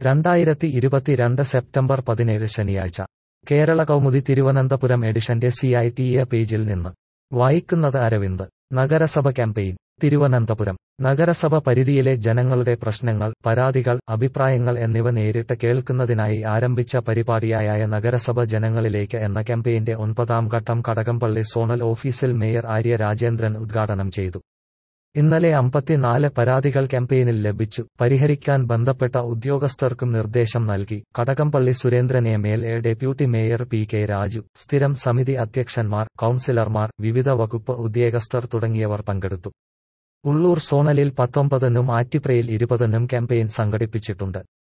രണ്ടായിരത്തി ഇരുപത്തിരണ്ട് സെപ്റ്റംബർ പതിനേഴ് ശനിയാഴ്ച കേരള കൗമുദി തിരുവനന്തപുരം എഡിഷന്റെ സി ഐ ടി എ പേജിൽ നിന്ന് വായിക്കുന്നത് അരവിന്ദ് നഗരസഭ ക്യാമ്പയിൻ തിരുവനന്തപുരം നഗരസഭ പരിധിയിലെ ജനങ്ങളുടെ പ്രശ്നങ്ങൾ പരാതികൾ അഭിപ്രായങ്ങൾ എന്നിവ നേരിട്ട് കേൾക്കുന്നതിനായി ആരംഭിച്ച പരിപാടിയായ നഗരസഭ ജനങ്ങളിലേക്ക് എന്ന ക്യാമ്പയിന്റെ ഒൻപതാം ഘട്ടം കടകംപള്ളി സോണൽ ഓഫീസിൽ മേയർ ആര്യ രാജേന്ദ്രൻ ഉദ്ഘാടനം ചെയ്തു ഇന്നലെ അമ്പത്തിനാല് പരാതികൾ ക്യാമ്പയിനിൽ ലഭിച്ചു പരിഹരിക്കാൻ ബന്ധപ്പെട്ട ഉദ്യോഗസ്ഥർക്കും നിർദ്ദേശം നൽകി Kadakampally Surendran M L A deputy mayor P K Raju സ്ഥിരം സമിതി അധ്യക്ഷന്മാർ കൌൺസിലർമാർ വിവിധ വകുപ്പ് ഉദ്യോഗസ്ഥർ തുടങ്ങിയവർ പങ്കെടുത്തു ഉള്ളൂർ സോണലിൽ പത്തൊമ്പതിനും ആറ്റിപ്രയിൽ ഇരുപതിനും ക്യാമ്പയിൻ സംഘടിപ്പിച്ചിട്ടുണ്ട്